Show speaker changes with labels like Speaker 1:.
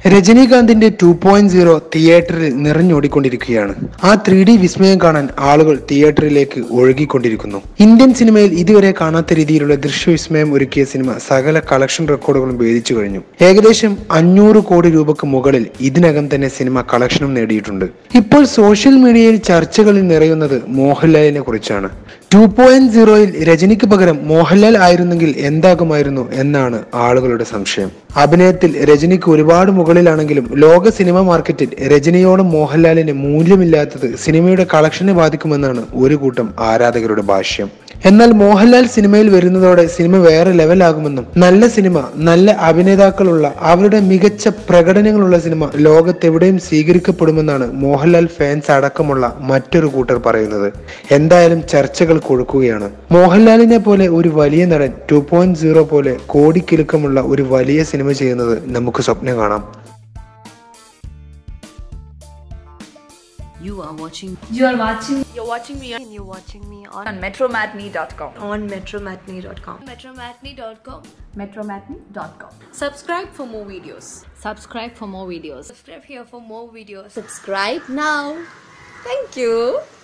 Speaker 1: രജനീകാന്തിന്റെ two point zero തിയേറ്ററിൽ നിറഞ്ഞോടിക്കൊണ്ടിരിക്കുകയാണ് ആ three D വിസ്മയം കാണാൻ ആളുകൾ തിയേറ്ററിലേക്ക് ഒഴുകിക്കൊണ്ടിരിക്കുന്നു ഇന്ത്യൻ സിനിമയിൽ ഇതുവരെ കാണാത്ത രീതിയിലുള്ള ദൃശ്യവിസ്മയം ഒരുക്കിയ സിനിമ സകല കളക്ഷൻ റെക്കോർഡുകളും ഭേദിച്ചു കഴിഞ്ഞു ഏകദേശം അഞ്ഞൂറ് കോടി രൂപക്ക് മുകളിൽ ഇതിനകം തന്നെ സിനിമ കളക്ഷനും നേടിയിട്ടുണ്ട് ഇപ്പോൾ സോഷ്യൽ മീഡിയയിൽ ചർച്ചകളിൽ നിറയുന്നത് മോഹൻലാലിനെ കുറിച്ചാണ് ടു പോയിന്റ് സീറോയിൽ രജനിക്ക് പകരം മോഹൻലാൽ ആയിരുന്നെങ്കിൽ എന്താകുമായിരുന്നു എന്നാണ് ആളുകളുടെ സംശയം അഭിനയത്തിൽ രജനിക്ക് ഒരുപാട് മുകളിലാണെങ്കിലും ലോക സിനിമ മാർക്കറ്റിൽ രജനിയോടും മോഹൻലാലിന് മൂല്യമില്ലാത്തത് സിനിമയുടെ കളക്ഷനെ ബാധിക്കുമെന്നാണ് ഒരു കൂട്ടം ആരാധകരുടെ ഭാഷ്യം എന്നാൽ മോഹൻലാൽ സിനിമയിൽ വരുന്നതോടെ സിനിമ വേറെ ലെവലാകുമെന്നും നല്ല സിനിമ നല്ല അഭിനേതാക്കളുള്ള അവരുടെ മികച്ച പ്രകടനങ്ങളുള്ള സിനിമ ലോകത്തെവിടെയും സ്വീകരിക്കപ്പെടുമെന്നാണ് മോഹൻലാൽ ഫാൻസ് അടക്കമുള്ള മറ്റൊരു കൂട്ടർ പറയുന്നത് എന്തായാലും ചർച്ചകൾ കൊഴുക്കുകയാണ് മോഹൻലാലിനെ പോലെ ഒരു വലിയ നടൻ ടു പോയിന്റ് സീറോ പോലെ കോടിക്കിലുക്കമുള്ള ഒരു വലിയ സിനിമ ചെയ്യുന്നത് നമുക്ക് സ്വപ്നം കാണാം
Speaker 2: You are watching
Speaker 3: You are watching
Speaker 4: You're watching me and you're watching me on,
Speaker 3: on metromatney.com.
Speaker 4: on metromatney.com.
Speaker 3: Metromatney.com.
Speaker 4: Metromatney.com.
Speaker 2: Subscribe for more videos. Subscribe for more videos.
Speaker 4: Subscribe here for more videos.
Speaker 3: Subscribe now. Thank you.